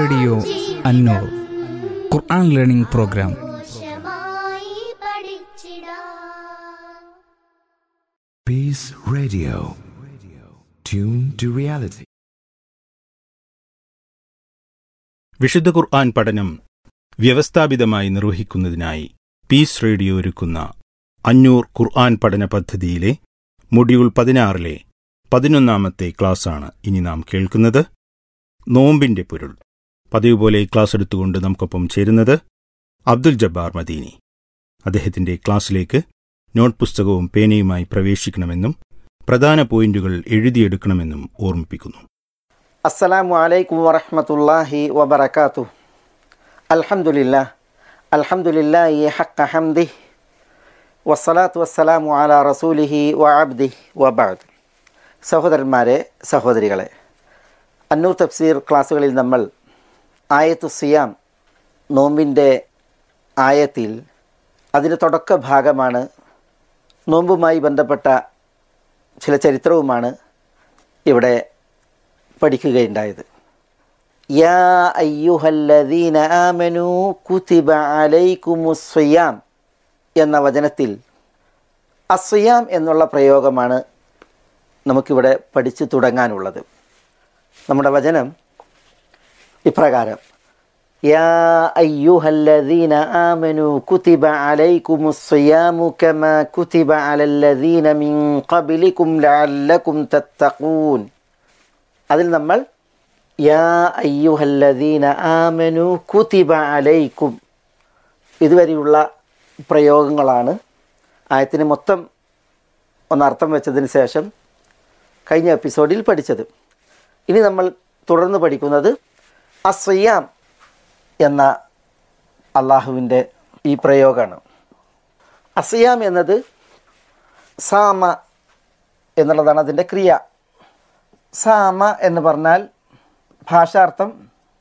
Radio Annur Quran learning program ആവശ്യമായി പഠിച്ചിടാം Peace Radio. Tune to reality. വിശുദ്ധ ഖുർആൻ പഠനം വ്യവസ്ഥാപിതമായി നിർവഹിക്കുന്നതിനായി പീസ് റേഡിയോ ഒരുക്കുന്ന അഞ്ഞൂർ ഖുർആൻ പഠന പദ്ധതിയിലെ മൊഡ്യൂൾ പതിനാറിലെ പതിനൊന്നാമത്തെ ക്ലാസ്സാണ് ഇനി നാം കേൾക്കുന്നത് നോമ്പിന്റെ പൊരുൾ പതിവ് പോലെ ക്ലാസ് എടുത്തുകൊണ്ട് നമുക്കൊപ്പം ചേരുന്നത് അബ്ദുൽ ജബ്ബാർ മദീനി അദ്ദേഹത്തിന്റെ ക്ലാസ്സിലേക്ക് നോട്ട് പുസ്തകവും പേനയുമായി പ്രവേശിക്കണമെന്നും പ്രധാന പോയിന്റുകൾ എഴുതിയെടുക്കണമെന്നും ഓർമ്മിപ്പിക്കുന്നു അസ്സലാമു അലൈക്കും വറഹ്മത്തുള്ളാഹി വബറകാതുഹു അൽഹംദുലില്ലാ അൽഹംദുലില്ലാഹി ഹഖ ഹംദിഹി വസ്സലാത്തു വസ്സലാമു അലാ റസൂലിഹി വ അബ്ദിഹി വബഅദ് സഹോദരന്മാരെ സഹോദരികളെ അന്നൂർ തഫ്സീർ ക്ലാസ്സുകളിൽ നമ്മൾ ആയത്തു സിയാം നോമ്പിൻ്റെ ആയത്തിൽ അതിൻ്റെ തുടക്ക ഭാഗമാണ് നോമ്പുമായി ബന്ധപ്പെട്ട ചില ചരിത്രവുമാണ് ഇവിടെ പഠിക്കുകയുണ്ടായത് യാ അയ്യുഹല്ലദീന ആമനു കുതിബ അലൈക്കുമുസ്വയാം എന്ന വചനത്തിൽ അസ്വയാം എന്നുള്ള പ്രയോഗമാണ് നമുക്കിവിടെ പഠിച്ചു തുടങ്ങാനുള്ളത് നമ്മുടെ വചനം ഇപ്രകാരം യാ അയ്യുഹല്ലദീന ആമനു കുതിബ അലൈക്കുമുസ്വയാമു കമാ കുതിബ അലല്ലദീന മിൻ ഖബ്ലികും ലഅല്ലകും തത്തഖൂൻ അതിൽ നമ്മൾ യാ അയ്യുഹല്ലദീന ആമനു കുതിബ അലൈക്കും ഇതുവരെയുള്ള പ്രയോഗങ്ങളാണ് ആയത്തിന് മൊത്തം ഒന്നർത്ഥം വെച്ചതിന് ശേഷം കഴിഞ്ഞ എപ്പിസോഡിൽ പഠിച്ചത് ഇനി നമ്മൾ തുടർന്ന് പഠിക്കുന്നത് അസ്വയാം എന്ന അള്ളാഹുവിൻ്റെ ഈ പ്രയോഗമാണ് അസ്യാം എന്നത് സാമ എന്നുള്ളതാണ് അതിൻ്റെ ക്രിയ സാമ എന്ന് പറഞ്ഞാൽ ഭാഷാർത്ഥം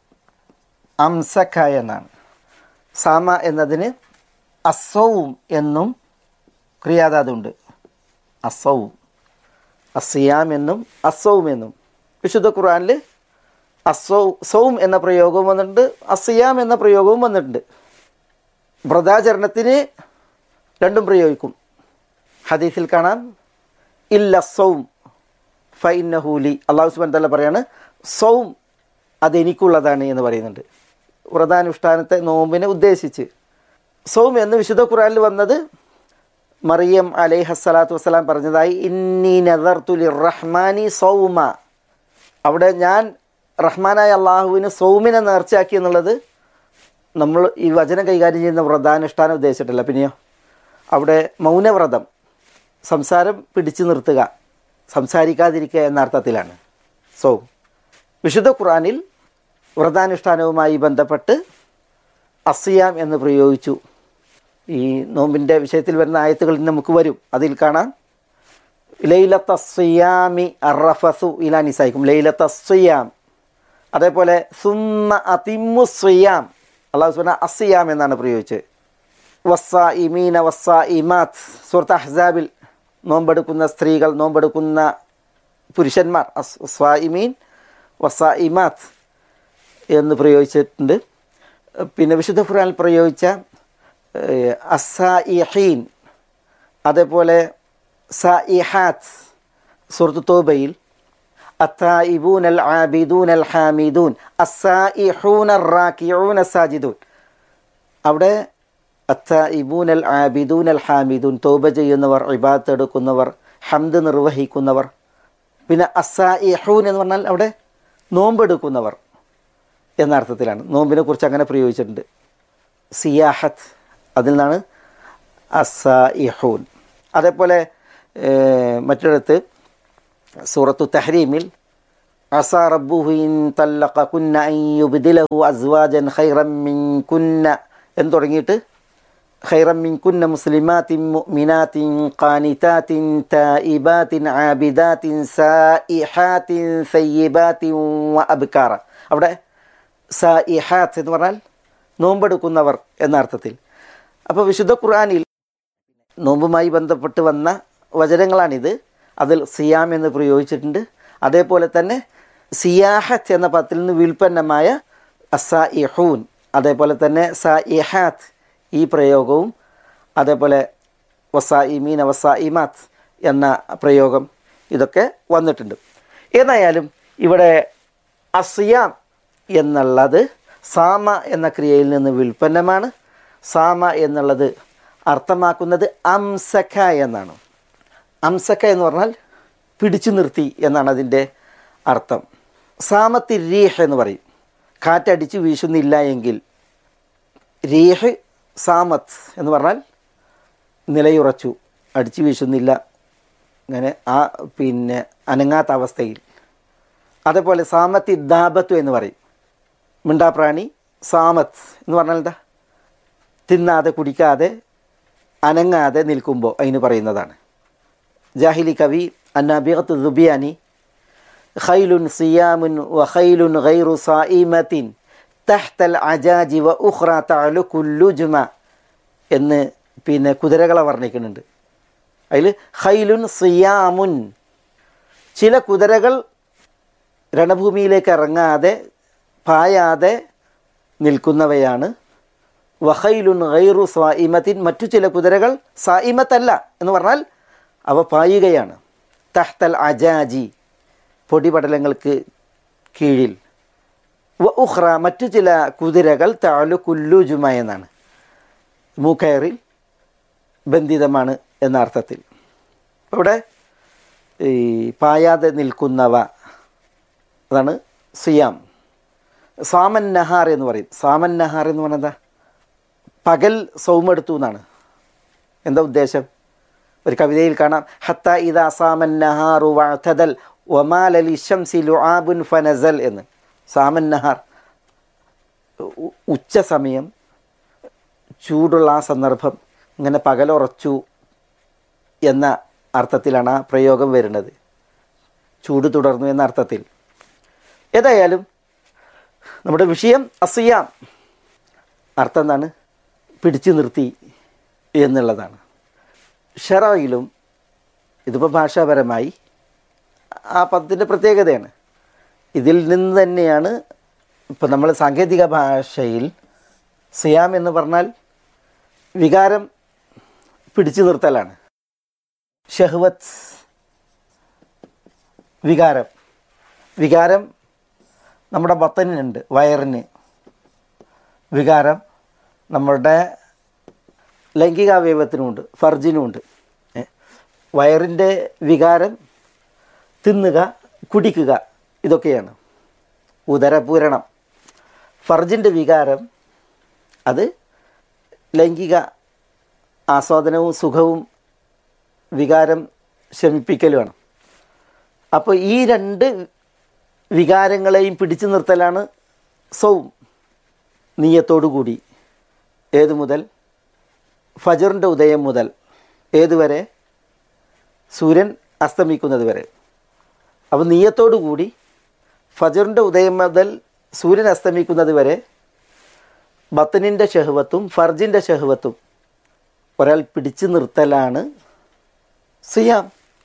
അംസക്ക എന്നാണ് സാമ എന്നതിന് അസൗം എന്നും ക്രിയാധാതുണ്ട് അസൗം അസിയാം എന്നും അസൗം എന്നും വിശുദ്ധ ഖുർആനിൽ അസൗ സൗം എന്ന പ്രയോഗവും വന്നിട്ടുണ്ട് അസിയാം എന്ന പ്രയോഗവും വന്നിട്ടുണ്ട് വ്രതാചരണത്തിന് രണ്ടും പ്രയോഗിക്കും ഹദീസിൽ കാണാം ഇല്ല സൗം ഫൈനഹൂലി അള്ളാഹു സുബാൻ തല പറയാണ് സൗം അതെനിക്കുള്ളതാണ് എന്ന് പറയുന്നുണ്ട് വ്രതാനുഷ്ഠാനത്തെ നോമ്പിനെ ഉദ്ദേശിച്ച് സൗം എന്ന് വിശുദ്ധ ഖുറാനിൽ വന്നത് മറിയം അലൈഹി സ്വലാത്തു വസ്സലാം പറഞ്ഞതായി ഇന്നി നദർത്തുലി റഹ്മാനി സൗമ അവിടെ ഞാൻ റഹ്മാനായ അള്ളാഹുവിന് സൗമിനെ നേർച്ചയാക്കി എന്നുള്ളത് നമ്മൾ ഈ വചനം കൈകാര്യം ചെയ്യുന്ന വ്രതാനുഷ്ഠാനം ഉദ്ദേശിച്ചിട്ടില്ല പിന്നെയോ അവിടെ മൗനവ്രതം സംസാരം പിടിച്ചു നിർത്തുക സംസാരിക്കാതിരിക്കുക എന്ന അർത്ഥത്തിലാണ് സോ വിശുദ്ധ ഖുറാനിൽ വ്രതാനുഷ്ഠാനവുമായി ബന്ധപ്പെട്ട് അസിയാം എന്ന് പ്രയോഗിച്ചു ഈ നോമ്പിൻ്റെ വിഷയത്തിൽ വരുന്ന ആയത്തുകളിൽ നമുക്ക് വരും അതിൽ കാണാം ലൈലത്ത സിയാമി അറഫസു ഇലാ നിസായിക്കും ലൈലത്ത സിയാം അതേപോലെ സുമ്മ അതിമു സിയാം അള്ളാഹു സുബാന അസിയാം എന്നാണ് പ്രയോഗിച്ചത് വസ്സ ഇമീന വസ്സ ഇമാത്ത് സുഹൃത്ത് അഹ്സാബിൽ നോമ്പെടുക്കുന്ന സ്ത്രീകൾ നോമ്പെടുക്കുന്ന പുരുഷന്മാർ സ്വാഇമീൻ വസ്സ ഇമാത്ത് എന്ന് പ്രയോഗിച്ചിട്ടുണ്ട് പിന്നെ വിശുദ്ധ ഖുർആനിൽ പ്രയോഗിച്ച അസാഇഹീൻ അതേപോലെ സഇഹാത്ത് സുഹൃത്ത് തോബയിൽ അത്തായിബൂൻ അൽ ആബിദൂൻ അൽ ഹാമിദൂൻ അസായിഹൂൻ അൽ റാക്കിഊൻ അസാജിദൂൻ അവിടെ അത്തായിബൂൻ അൽ ആബിദൂൻ അൽ ഹാമിദൂൻ തോബ ചെയ്യുന്നവർ ഇബാത്ത് എടുക്കുന്നവർ ഹംദ് നിർവഹിക്കുന്നവർ പിന്നെ അസായിഹൂൻ എന്ന് പറഞ്ഞാൽ അവിടെ നോമ്പെടുക്കുന്നവർ എന്ന അർത്ഥത്തിലാണ് നോമ്പിനെ കുറിച്ച് അങ്ങനെ പ്രയോഗിച്ചിട്ടുണ്ട് സിയാഹത്ത് അതിൽ നിന്നാണ് അസായിഹൂൻ അതേപോലെ മറ്റൊരിടത്ത് സൂറത്തു തഹരീമിൽ അസ റബ്ബുഹു ഇൻ തല്ലഖ കുന്ന അൻ യുബ്ദിലഹു അസ്വാജൻ ഖൈറൻ മിൻ കുന്ന എന്ന് തുടങ്ങിയിട്ട് ഖൈറൻ മിൻ കുന്ന മുസ്ലിമാത്തിൻ മുഅ്മിനാത്തിൻ ഖാനിതാത്തിൻ തായിബാത്തിൻ ആബിദാത്തിൻ സായിഹാത്തിൻ സയ്യിബാത്തിൻ വ അബ്കാറ അവിടെ സായിഹാത്ത് എന്ന് പറഞ്ഞാൽ നോമ്പെടുക്കുന്നവർ എന്ന അർത്ഥത്തിൽ അപ്പോൾ വിശുദ്ധ ഖുർആനിൽ നോമ്പുമായി ബന്ധപ്പെട്ട് വന്ന വചനങ്ങളാണിത് അതിൽ സിയാം എന്ന് പ്രയോഗിച്ചിട്ടുണ്ട് അതേപോലെ തന്നെ സിയാഹത്ത് എന്ന പദത്തിൽ നിന്ന് വിൽപ്പന്നമായ അസാ ഇഹൂൻ അതേപോലെ തന്നെ സ ഇഹാത്ത് ഈ പ്രയോഗവും അതേപോലെ വസാ ഇമീൻ വസാ ഇമാത്ത് എന്ന പ്രയോഗം ഇതൊക്കെ വന്നിട്ടുണ്ട് ഏതായാലും ഇവിടെ അസിയാം എന്നുള്ളത് സാമ എന്ന ക്രിയയിൽ നിന്ന് വിൽപ്പന്നമാണ് സാമ എന്നുള്ളത് അർത്ഥമാക്കുന്നത് അംസക്ക എന്നാണ് അംസക്ക എന്ന് പറഞ്ഞാൽ പിടിച്ചു നിർത്തി എന്നാണ് അതിൻ്റെ അർത്ഥം സാമത്തി രീഹ് എന്ന് പറയും കാറ്റടിച്ച് വീശുന്നില്ല എങ്കിൽ രീഹ് സാമത്ത് എന്ന് പറഞ്ഞാൽ നിലയുറച്ചു അടിച്ചു വീശുന്നില്ല അങ്ങനെ ആ പിന്നെ അനങ്ങാത്ത അവസ്ഥയിൽ അതേപോലെ സാമത്തി ദാബത്തു എന്ന് പറയും മിണ്ടാപ്രാണി സാമത്ത് എന്ന് പറഞ്ഞാൽ എന്താ തിന്നാതെ കുടിക്കാതെ അനങ്ങാതെ നിൽക്കുമ്പോൾ അതിന് പറയുന്നതാണ് ജാഹിലി കവി അന്നാബിയത്ത് ദുബിയാനി ഖൈലുൻ സിയാമുൻ വ ഖൈലുൻ ഗൈറു സായിമത്തിൻ തഹ്തൽ അജാജി വ ഉഖ്റ തഅലു കുല്ലുജ്മ എന്ന് പിന്നെ കുതിരകളെ വർണ്ണിക്കുന്നുണ്ട് അതിൽ ഖൈലുൻ സിയാമുൻ ചില കുതിരകൾ രണഭൂമിയിലേക്ക് ഇറങ്ങാതെ പായാതെ നിൽക്കുന്നവയാണ് വഹൈലുൻ ഗൈറു സ്വായിമത്തിൻ മറ്റു ചില കുതിരകൾ സായിമത്തല്ല എന്ന് പറഞ്ഞാൽ അവ പായുകയാണ് തഹ്തൽ അജാജി പൊടിപടലങ്ങൾക്ക് കീഴിൽ വ ഉഖ്റ മറ്റു ചില കുതിരകൾ താലു കുല്ലു ജുമ എന്നാണ് മൂക്കയറിൽ ബന്ധിതമാണ് എന്ന അർത്ഥത്തിൽ അപ്പോൾ ഇവിടെ ഈ പായാതെ നിൽക്കുന്നവ അതാണ് സിയാം സാമൻ നഹാർ എന്ന് പറയും സാമൻ നഹാർ എന്ന് പറഞ്ഞാൽ എന്താ പകൽ സൗമെടുത്തു എന്നാണ് എന്താ ഉദ്ദേശം ഒരു കവിതയിൽ കാണാം ഹത്ത ഇദ സാമൻ നഹാറു വഅതദൽ വമാലലി ഷംസി ലുആബുൻ ഫനസൽ എന്ന് സാമൻ നഹാർ ഉ- ഉച്ച സമയം ചൂടുള്ള ആ സന്ദർഭം ഇങ്ങനെ പകലുറച്ചു എന്ന അർത്ഥത്തിലാണ് ആ പ്രയോഗം വരുന്നത് ചൂട് തുടർന്നു എന്ന അർത്ഥത്തിൽ ഏതായാലും നമ്മുടെ വിഷയം അസിയാം അർത്ഥം എന്താണ് പിടിച്ചു നിർത്തി എന്നുള്ളതാണ് ഷെറയിലും ഇതിപ്പോൾ ഭാഷാപരമായി ആ പദത്തിൻ്റെ പ്രത്യേകതയാണ് ഇതിൽ നിന്ന് തന്നെയാണ് ഇപ്പം നമ്മൾ സാങ്കേതിക ഭാഷയിൽ സിയാം എന്ന് പറഞ്ഞാൽ വികാരം പിടിച്ചു നിർത്തലാണ് ഷഹ്വത്ത് വികാരം വികാരം നമ്മുടെ ബത്തനിനുണ്ട് വയറിന് വികാരം നമ്മുടെ ലൈംഗികാവയവത്തിനുമുണ്ട് ഫർജിനുമുണ്ട് ഏ? വയറിൻ്റെ വികാരം തിന്നുക കുടിക്കുക ഇതൊക്കെയാണ് ഉദരപൂരണം ഫർജിൻ്റെ വികാരം അത് ലൈംഗിക ആസ്വാദനവും സുഖവും വികാരം ശമിപ്പിക്കലുമാണ് അപ്പോൾ ഈ രണ്ട് വികാരങ്ങളെയും പിടിച്ചു നിർത്തലാണ് സൗം നീയത്തോടു കൂടി ഏതു മുതൽ ഫജറിൻ്റെ ഉദയം മുതൽ ഏതുവരെ സൂര്യൻ അസ്തമിക്കുന്നത് വരെ അപ്പോൾ നീയത്തോടു കൂടി ഫജറിൻ്റെ ഉദയം മുതൽ സൂര്യൻ അസ്തമിക്കുന്നത് വരെ ബത്തനിൻ്റെ ഷഹ്വത്തും ഫർജിൻ്റെ ഷഹ്വത്തും ഒരാൾ പിടിച്ചു നിർത്തലാണ് സിയാം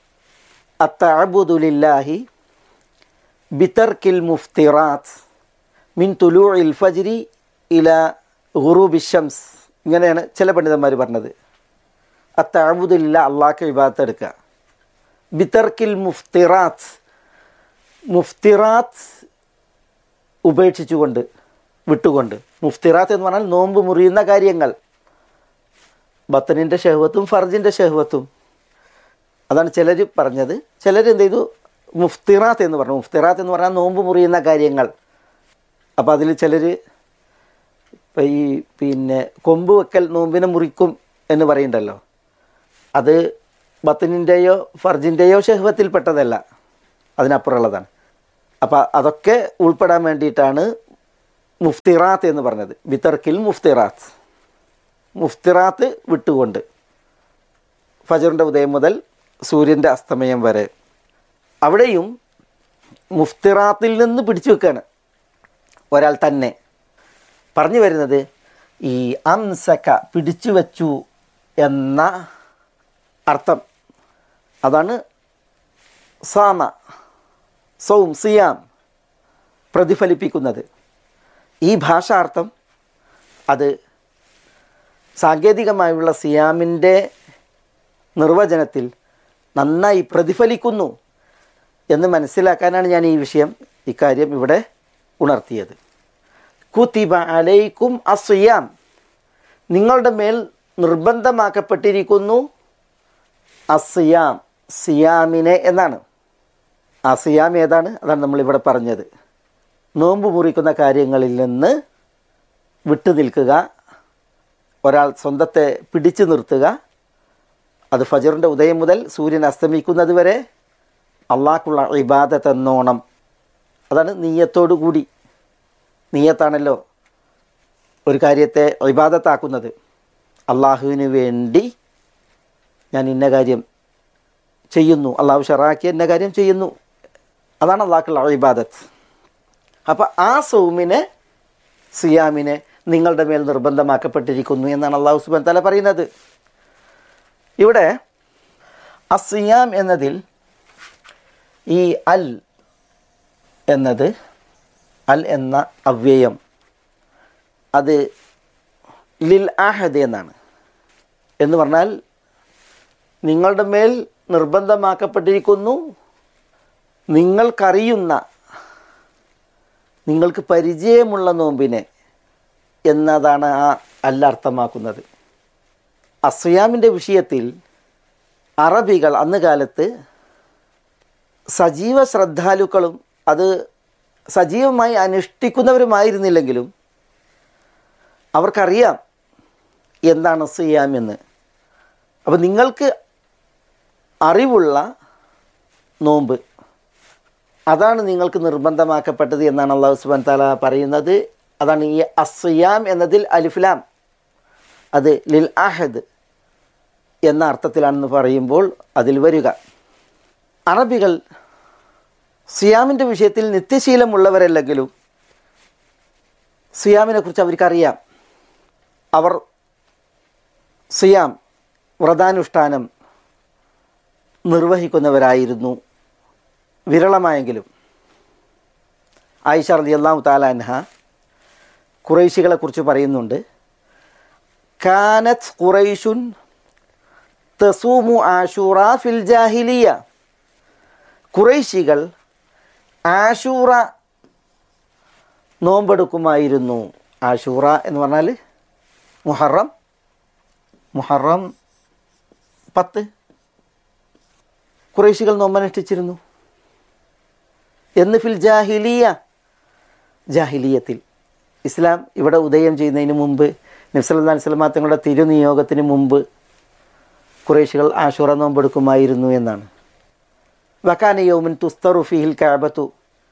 അത്തഅബുദുലില്ലാഹി ബിതർക്കിൽ മുഫ്തിറാത്ത് മിൻ തുലൂ ഇൽ ഫജ്രി ഇല ഗുറൂബി ഷംസ് ഇങ്ങനെയാണ് ചില പണ്ഡിതന്മാർ പറഞ്ഞത് അത്തഅബുദില്ല അള്ളാഹ്ക്ക് വിഭാഗത്ത് എടുക്കുക ബിതർക്കിൽ മുഫ്തിറാത്ത് മുഫ്തിറാത്ത് ഉപേക്ഷിച്ചുകൊണ്ട് വിട്ടുകൊണ്ട് മുഫ്തിറാത്ത് എന്ന് പറഞ്ഞാൽ നോമ്പ് മുറിയുന്ന കാര്യങ്ങൾ ബത്തനിൻ്റെ ഷഹ്വത്തും ഫർജിൻ്റെ ഷഹ്വത്തും അതാണ് ചിലർ പറഞ്ഞത് ചിലർ എന്ത് ചെയ്തു മുഫ്തിറാത്ത് എന്ന് പറഞ്ഞു മുഫ്തിറാത്ത് എന്ന് പറഞ്ഞാൽ നോമ്പ് മുറിയുന്ന കാര്യങ്ങൾ അപ്പോൾ അതിൽ ചിലർ ഇപ്പം ഈ പിന്നെ കൊമ്പ് വെക്കൽ നോമ്പിനെ മുറിക്കും എന്ന് പറയുന്നുണ്ടല്ലോ അത് ബത്തനിൻ്റെയോ ഫർജിൻ്റെയോ ഷഹ്വത്തിൽപ്പെട്ടതല്ല അതിനപ്പുറമുള്ളതാണ് അപ്പോൾ അതൊക്കെ ഉൾപ്പെടാൻ വേണ്ടിയിട്ടാണ് മുഫ്തിറാത്ത് എന്ന് പറഞ്ഞത് ബിത്തർക്കിൽ മുഫ്തിറാത്ത് മുഫ്തിറാത്ത് വിട്ടുകൊണ്ട് ഫജറിൻ്റെ ഉദയം മുതൽ സൂര്യൻ്റെ അസ്തമയം വരെ അവിടെയും മുഫ്തിറാത്തിൽ നിന്ന് പിടിച്ചു വെക്കുകയാണ് ഒരാൾ തന്നെ പറഞ്ഞു വരുന്നത് ഈ അംസക പിടിച്ചു വച്ചു എന്ന അർത്ഥം അതാണ് സാമ സൗം സിയാം പ്രതിഫലിപ്പിക്കുന്നത് ഈ ഭാഷാർത്ഥം അത് സാങ്കേതികമായുള്ള സിയാമിൻ്റെ നിർവചനത്തിൽ നന്നായി പ്രതിഫലിക്കുന്നു എന്ന് മനസ്സിലാക്കാനാണ് ഞാൻ ഈ വിഷയം ഇക്കാര്യം ഇവിടെ ഉണർത്തിയത് കുത്തിബ അലൈക്കും അസിയാം നിങ്ങളുടെ മേൽ നിർബന്ധമാക്കപ്പെട്ടിരിക്കുന്നു അസിയാം സിയാമിനെ എന്നാണ് ആ സിയാം ഏതാണ് അതാണ് നമ്മളിവിടെ പറഞ്ഞത് നോമ്പ് മുറിക്കുന്ന കാര്യങ്ങളിൽ നിന്ന് വിട്ടു നിൽക്കുക ഒരാൾ സ്വന്തത്തെ പിടിച്ചു നിർത്തുക അത് ഫജറിൻ്റെ ഉദയം മുതൽ സൂര്യൻ അസ്തമിക്കുന്നത് വരെ അള്ളാഹ്ക്കുള്ള ഇബാദത്ത് എന്നോണം അതാണ് നീയത്തോടു കൂടി നീയത്താണല്ലോ ഒരു കാര്യത്തെ ഇബാദത്താക്കുന്നത് അള്ളാഹുവിന് വേണ്ടി ഞാൻ ഇന്ന കാര്യം ചെയ്യുന്നു അള്ളാഹു ഷറാക്കി ഇന്ന കാര്യം ചെയ്യുന്നു അതാണ് അള്ളാഹ്ക്കുള്ള ഇബാദത്ത് അപ്പോൾ ആ സൗമിനെ സിയാമിനെ നിങ്ങളുടെ മേൽ നിർബന്ധമാക്കപ്പെട്ടിരിക്കുന്നു എന്നാണ് അള്ളാഹു സുബാൻ തല പറയുന്നത് ഇവിടെ അസിയാം എന്നതിൽ ഈ അൽ എന്നത് അൽ എന്ന അവ്യയം അത് ലിൽ ആഹദ് എന്നാണ് എന്ന് പറഞ്ഞാൽ നിങ്ങളുടെ മേൽ നിർബന്ധമാക്കപ്പെട്ടിരിക്കുന്നു നിങ്ങൾക്കറിയുന്ന നിങ്ങൾക്ക് പരിചയമുള്ള നോമ്പിനെ എന്നതാണ് ആ അല്ല അർത്ഥമാക്കുന്നത് അസ്യാമിൻ്റെ വിഷയത്തിൽ അറബികൾ അന്ന് കാലത്ത് സജീവ ശ്രദ്ധാലുക്കളും അത് സജീവമായി അനുഷ്ഠിക്കുന്നവരുമായിരുന്നില്ലെങ്കിലും അവർക്കറിയാം എന്താണ് സിയാം എന്ന് അപ്പോൾ നിങ്ങൾക്ക് അറിവുള്ള നോമ്പ് അതാണ് നിങ്ങൾക്ക് നിർബന്ധമാക്കപ്പെട്ടത് എന്നാണ് അള്ളാഹു സുബാൻ താല പറയുന്നത് അതാണ് ഈ അസിയാം എന്നതിൽ അലിഫ്ലാം അത് ലിൽ അഹദ് എന്ന അർത്ഥത്തിലാണെന്ന് പറയുമ്പോൾ അതിൽ വരിക അറബികൾ സിയാമിൻ്റെ വിഷയത്തിൽ നിത്യശീലമുള്ളവരല്ലെങ്കിലും സിയാമിനെ കുറിച്ച് അവർക്കറിയാം അവർ സിയാം വ്രതാനുഷ്ഠാനം നിർവഹിക്കുന്നവരായിരുന്നു വിരളമായെങ്കിലും ആയിഷ റലി അള്ളാഹു താലാൻഹ കുറേശികളെ കുറിച്ച് പറയുന്നുണ്ട് കാനത്ത് ഖുറൈഷുൻ തസൂമു ആഷൂറ ഫിൽ ജാഹിലിയ കുറേശികൾ ആഷൂറ നോമ്പെടുക്കുമായിരുന്നു ആഷൂറ എന്ന് പറഞ്ഞാൽ മുഹറം മുഹറം പത്ത് കുറേശികൾ നോമ്പനുഷ്ഠിച്ചിരുന്നു എന്ന് ഫിൽ ജാഹിലിയ ജാഹിലിയത്തിൽ ഇസ്ലാം ഇവിടെ ഉദയം ചെയ്യുന്നതിന് മുമ്പ് നബ്സല്ലാ സ്വലമാ തങ്ങളുടെ തിരുനിയോഗത്തിന് മുമ്പ് കുറേശികൾ ആഷുറ നോമ്പെടുക്കുമായിരുന്നു എന്നാണ് വക്കാന യോമിൻ തുസ്തറു ഫിഹിൽ കാബത്തു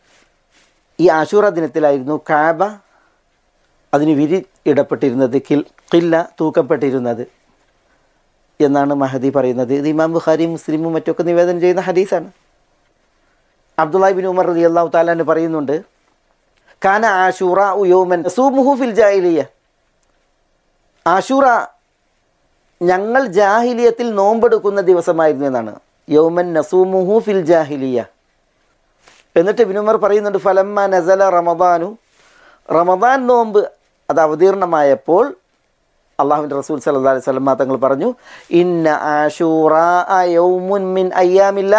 ഈ ആഷൂറ ദിനത്തിലായിരുന്നു കാബ അതിന് വിരി ഇടപ്പെട്ടിരുന്നത് കിൽ കില്ല തൂക്കപ്പെട്ടിരുന്നത് എന്നാണ് മഹദി പറയുന്നത് ഇത് ഇമാം ബുഖാരി മുസ്ലിമും മറ്റൊക്കെ നിവേദനം ചെയ്യുന്ന ഹദീസാണ് അബ്ദുല്ലാഹി ബിൻ ഉമർ റതി അള്ളാഹു താലാന് പറയുന്നുണ്ട് കാന ആഷൂറ ഉയോമൻ സൂമുഹു ഫിൽ ജാഹിലിയ ആഷൂറ ഞങ്ങൾ ജാഹിലിയത്തിൽ നോമ്പെടുക്കുന്ന ദിവസമായിരുന്നു എന്നാണ് യൗമൻ നസൂമുഹു ഫിൽ ജാഹിലിയ എന്നിട്ട് ബിനുമർ പറയുന്നുണ്ട് ഫലമ്മ നസല റമദാനു റമദാൻ നോമ്പ് അത് അവതീർണമായപ്പോൾ അള്ളാഹുവിൻ്റെ റസൂൽ സല്ലാ അലൈഹി സ്വലമ തങ്ങൾ പറഞ്ഞു ഇന്ന ആഷൂറ യൗമുൻ മിൻ അയ്യാമില്ല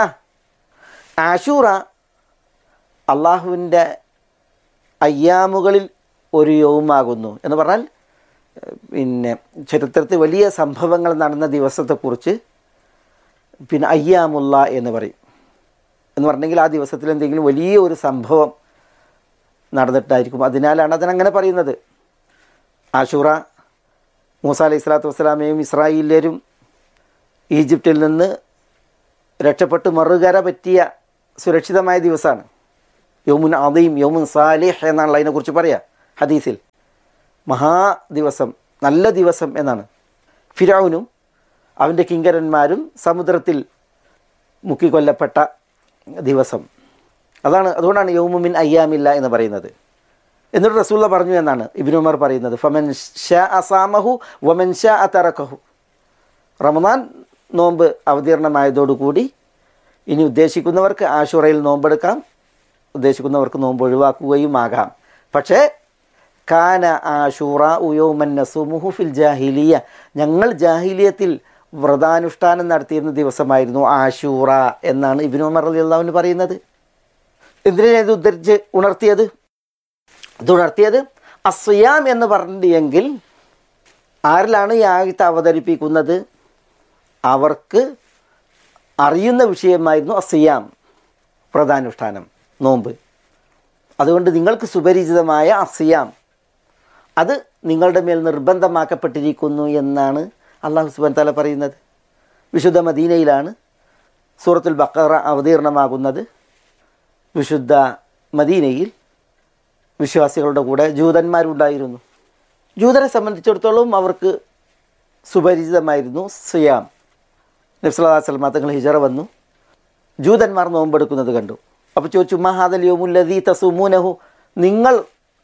ആഷൂറ അള്ളാഹുവിൻ്റെ അയ്യാമുകളിൽ ഒരു യൗമാകുന്നു എന്ന് പറഞ്ഞാൽ പിന്നെ ചരിത്രത്തിൽ വലിയ സംഭവങ്ങൾ നടന്ന ദിവസത്തെക്കുറിച്ച് പിന്നെ അയ്യാമുള്ള എന്ന് പറയും എന്ന് പറഞ്ഞെങ്കിൽ ആ ദിവസത്തിൽ എന്തെങ്കിലും വലിയ ഒരു സംഭവം നടന്നിട്ടായിരിക്കും അതിനാലാണ് അതിനങ്ങനെ പറയുന്നത് ആഷൂറ മൂസ അലൈഹി സ്വലാത്തു വസ്സലാമയും ഇസ്രായേലരും ഈജിപ്തിൽ നിന്ന് രക്ഷപ്പെട്ട് മറുകര പറ്റിയ സുരക്ഷിതമായ ദിവസമാണ് യോമുൻ അദീം യോമുൻ സാലിഹ് എന്നാണ് അതിനെക്കുറിച്ച് പറയാം ഹദീസിൽ മഹാ ദിവസം നല്ല ദിവസം എന്നാണ് ഫിറൌനും അവൻ്റെ കിങ്കരന്മാരും സമുദ്രത്തിൽ മുക്കിക്കൊല്ലപ്പെട്ട ദിവസം അതാണ് അതുകൊണ്ടാണ് യൗമുമിൻ അയ്യാമില്ല എന്ന് പറയുന്നത് എന്നിട്ട് റസൂള്ള പറഞ്ഞു എന്നാണ് ഇബിൻ ഉമർ പറയുന്നത് ഫമൻ ഷാ അസാമഹു വമൻ ഷാ അത്തറക്കഹു റമദാൻ നോമ്പ് അവതീർണമായതോടുകൂടി ഇനി ഉദ്ദേശിക്കുന്നവർക്ക് ആഷുറയിൽ നോമ്പെടുക്കാം ഉദ്ദേശിക്കുന്നവർക്ക് നോമ്പ് ഒഴിവാക്കുകയും ആകാം പക്ഷേ കാന ആഷൂറ ഉയോമൻ നസുമുഹു ഫിൽ ജാഹിലിയ ഞങ്ങൾ ജാഹിലിയത്തിൽ വ്രതാനുഷ്ഠാനം നടത്തിയിരുന്ന ദിവസമായിരുന്നു ആഷൂറ എന്നാണ് ഇബിനു ഉമർ അലി അള്ളാഹുവിന് പറയുന്നത് എന്തിനാണ് ഇത് ഉദ്ധരിച്ച് ഉണർത്തിയത് ഇത് ഉണർത്തിയത് അസ്യാം എന്ന് പറഞ്ഞെങ്കിൽ ആരിലാണ് ഈ ആയത്ത് അവതരിപ്പിക്കുന്നത് അവർക്ക് അറിയുന്ന വിഷയമായിരുന്നു അസിയാം പ്രധാനുഷ്ഠാനം നോമ്പ് അതുകൊണ്ട് നിങ്ങൾക്ക് സുപരിചിതമായ അസിയാം അത് നിങ്ങളുടെ മേൽ നിർബന്ധമാക്കപ്പെട്ടിരിക്കുന്നു എന്നാണ് അള്ളാഹു സുബാൻ തല പറയുന്നത് വിശുദ്ധ മദീനയിലാണ് സൂറത്തുൽ ബക്കറ അവതീർണമാകുന്നത് വിശുദ്ധ മദീനയിൽ വിശ്വാസികളുടെ കൂടെ ജൂതന്മാരുണ്ടായിരുന്നു ജൂതരെ സംബന്ധിച്ചിടത്തോളം അവർക്ക് സുപരിചിതമായിരുന്നു സിയാം നബ്സലാസ്ലമ തങ്ങൾ ഹിജറ വന്നു ജൂതന്മാർ നോമ്പെടുക്കുന്നത് കണ്ടു അപ്പോൾ ചോദിച്ചു മഹാദൽ യോമുല്ലദീ തസുമൂനഹു നിങ്ങൾ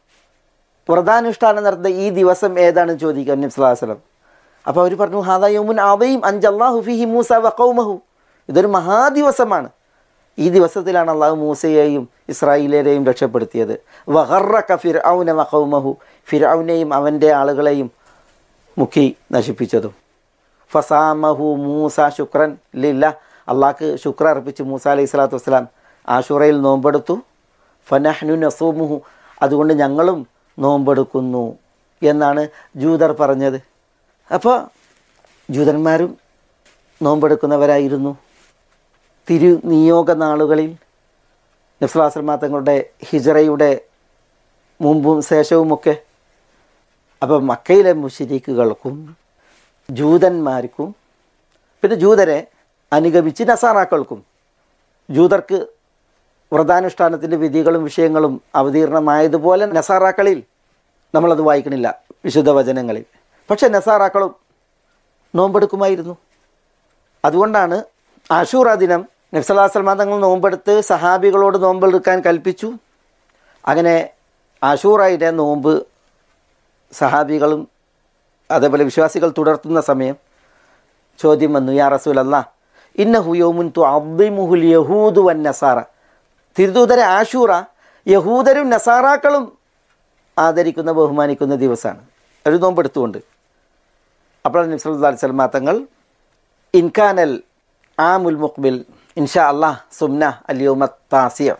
വ്രതാനുഷ്ഠാനം നടത്തുന്ന ഈ ദിവസം ഏതാണെന്ന് ചോദിക്കുക നബ്സലാസ്ലം അപ്പോൾ അവർ പറഞ്ഞു ഹാദാ യോമുൻ ആദയും അഞ്ചല്ലാഹു ഫിഹി മൂസ വഖൗമഹു ഇതൊരു മഹാദിവസമാണ് ഈ ദിവസത്തിലാണ് അള്ളാഹു മൂസയെയും ഇസ്രായേലിയരെയും രക്ഷപ്പെടുത്തിയത് വഹറക്ക ഫിർ ഔന വഖൗമഹു ഫിർഔനെയും അവൻ്റെ ആളുകളെയും മുക്കി നശിപ്പിച്ചതും ഫസാമഹു മൂസ ശുക്രൻ ലില്ല അള്ളാഹ്ക്ക് ശുക്ര അർപ്പിച്ച് മൂസ അലൈഹി സ്വലാത്തു വസ്സലാം ആഷുറയിൽ നോമ്പെടുത്തു ഫനഹ്നു നസൂമുഹു അതുകൊണ്ട് ഞങ്ങളും നോമ്പെടുക്കുന്നു എന്നാണ് ജൂതർ പറഞ്ഞത് അപ്പോൾ ജൂതന്മാരും നോമ്പെടുക്കുന്നവരായിരുന്നു തിരു നിയോഗ നാളുകളിൽ നഫ്ലാസ്ലമാ തങ്ങളുടെ ഹിജറയുടെ മുമ്പും ശേഷവുമൊക്കെ അപ്പോൾ മക്കയിലെ മുഷിരിക്കുകൾക്കും ജൂതന്മാർക്കും പിന്നെ ജൂതരെ അനുഗമിച്ച് നസാറാക്കൾക്കും ജൂതർക്ക് വ്രതാനുഷ്ഠാനത്തിൻ്റെ വിധികളും വിഷയങ്ങളും അവതീർണമായതുപോലെ നസാറാക്കളിൽ നമ്മളത് വായിക്കണില്ല വിശുദ്ധ വചനങ്ങളിൽ പക്ഷേ നസാറാക്കളും നോമ്പെടുക്കുമായിരുന്നു അതുകൊണ്ടാണ് ആഷൂറ ദിനം നബ്സലാസ്ലമാ തങ്ങൾ നോമ്പെടുത്ത് സഹാബികളോട് നോമ്പെടുക്കാൻ കൽപ്പിച്ചു അങ്ങനെ ആഷൂറയുടെ നോമ്പ് സഹാബികളും അതേപോലെ വിശ്വാസികൾ തുടർത്തുന്ന സമയം ചോദ്യം വന്നു യാ റസൂൽ അല്ലാ ഇന്ന ഹുയോമുൻ തു അബ്ദിമുഹുൽ യഹൂദു വൻ നസാറ തിരുദൂതര ആഷൂറ യഹൂദരും നസാറാക്കളും ആദരിക്കുന്ന ബഹുമാനിക്കുന്ന ദിവസമാണ് ഒരു നോമ്പെടുത്തുകൊണ്ട് അപ്പോൾ നബ്സല്ലാ സ്വലമാ തങ്ങൾ ഇൻകാനൽ ആമുൽ മുഖ്ബിൽ ഇൻഷാ അള്ളാഹ് സുംന അലിയോമ താസിയ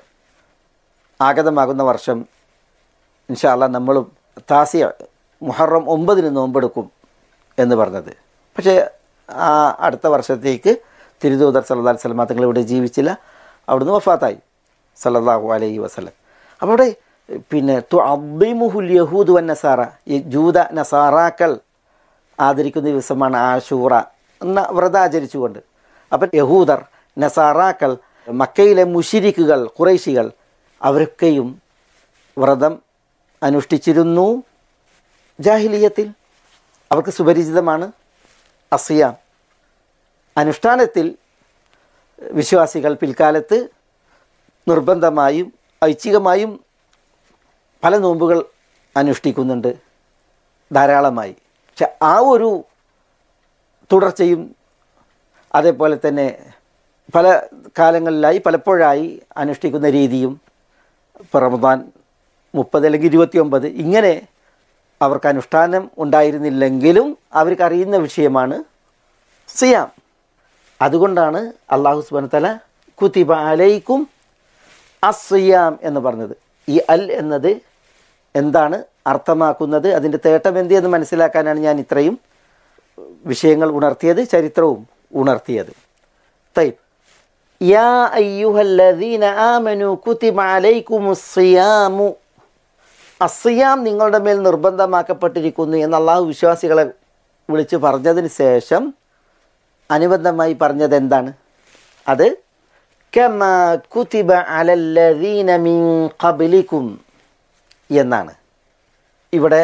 ആഗതമാകുന്ന വർഷം ഇൻഷാ അള്ളാഹ് നമ്മളും താസിയ മുഹറം ഒമ്പതിന് നോമ്പെടുക്കും എന്ന് പറഞ്ഞത് പക്ഷേ ആ അടുത്ത വർഷത്തേക്ക് തിരുദൂതർ സല്ലാ സ്വലമാ തങ്ങൾ ഇവിടെ ജീവിച്ചില്ല അവിടുന്ന് വഫാത്തായി സല്ലല്ലാഹു അലൈഹി വസല്ലം അപ്പോൾ അവിടെ പിന്നെ തു അബ്ബിമുഹുൽ യഹൂദ് വൻ നസാറ ഈ ജൂത നസാറാക്കൾ ആദരിക്കുന്ന ദിവസമാണ് ആഷൂറ എന്ന വ്രതം ആചരിച്ചുകൊണ്ട് അപ്പം യഹൂദർ നസാറാക്കൾ മക്കയിലെ മുഷിരിക്കുകൾ കുറേശികൾ അവരൊക്കെയും വ്രതം അനുഷ്ഠിച്ചിരുന്നു ജാഹിലിയത്തിൽ അവർക്ക് സുപരിചിതമാണ് അസിയാം അനുഷ്ഠാനത്തിൽ വിശ്വാസികൾ പിൽക്കാലത്ത് നിർബന്ധമായും ഐച്ഛികമായും പല നോമ്പുകൾ അനുഷ്ഠിക്കുന്നുണ്ട് ധാരാളമായി പക്ഷെ ആ ഒരു തുടർച്ചയും അതേപോലെ തന്നെ പല കാലങ്ങളിലായി പലപ്പോഴായി അനുഷ്ഠിക്കുന്ന രീതിയും ഇപ്പോൾ റമദാൻ മുപ്പത് അല്ലെങ്കിൽ ഇരുപത്തിയൊമ്പത് ഇങ്ങനെ അവർക്ക് അനുഷ്ഠാനം ഉണ്ടായിരുന്നില്ലെങ്കിലും അവർക്ക് അറിയുന്ന വിഷയമാണ് സിയാം അതുകൊണ്ടാണ് അള്ളാഹു സുബാനത്തല കുത്തിബ അലൈക്കും അസിയാം എന്ന് പറഞ്ഞത് ഈ അൽ എന്നത് എന്താണ് അർത്ഥമാക്കുന്നത് അതിൻ്റെ തേട്ടം എന്ത് എന്ന് മനസ്സിലാക്കാനാണ് ഞാൻ ഇത്രയും വിഷയങ്ങൾ ഉണർത്തിയത് ചരിത്രവും ഉണർത്തിയത് തൈ യാ അയ്യുഹല്ലദീന ആമനു കുത്തിബ അലൈക്കുമുസ്സിയാമു അസിയാം നിങ്ങളുടെ മേൽ നിർബന്ധമാക്കപ്പെട്ടിരിക്കുന്നു എന്ന് അള്ളാഹു വിശ്വാസികളെ വിളിച്ച് പറഞ്ഞതിന് ശേഷം അനുബന്ധമായി പറഞ്ഞത് എന്താണ് അത് കമ കുതിബ അലല്ലദീന മിൻ ഖബലിക്കും എന്നാണ് ഇവിടെ